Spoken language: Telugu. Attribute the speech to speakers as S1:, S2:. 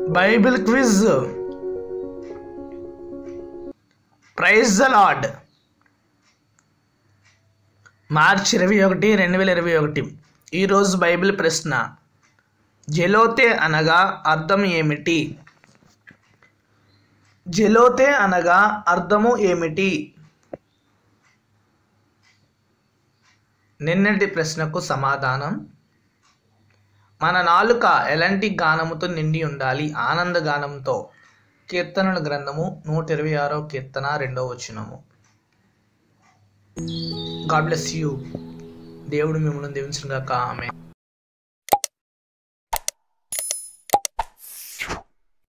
S1: Bible quiz prize the Lord March ఇరవై ఒకటి రెండు వేల ఇరవై ఒకటి ఈరోజు బైబిల్ ప్రశ్న జెలోతే అనగా అర్థం ఏమిటి జెలోతే అనగా అర్థము ఏమిటి నిన్నటి ప్రశ్నకు సమాధానం మన నాలుక ఎలాంటి గానముతో నిండి ఉండాలి ఆనంద గానంతో కీర్తనల గ్రంథము నూట ఇరవై ఆరో కీర్తన రెండో వచనము గాడ్ బ్లెస్ యూ దేవుడు మిమ్మల్ని దీవించిన గాక ఆమె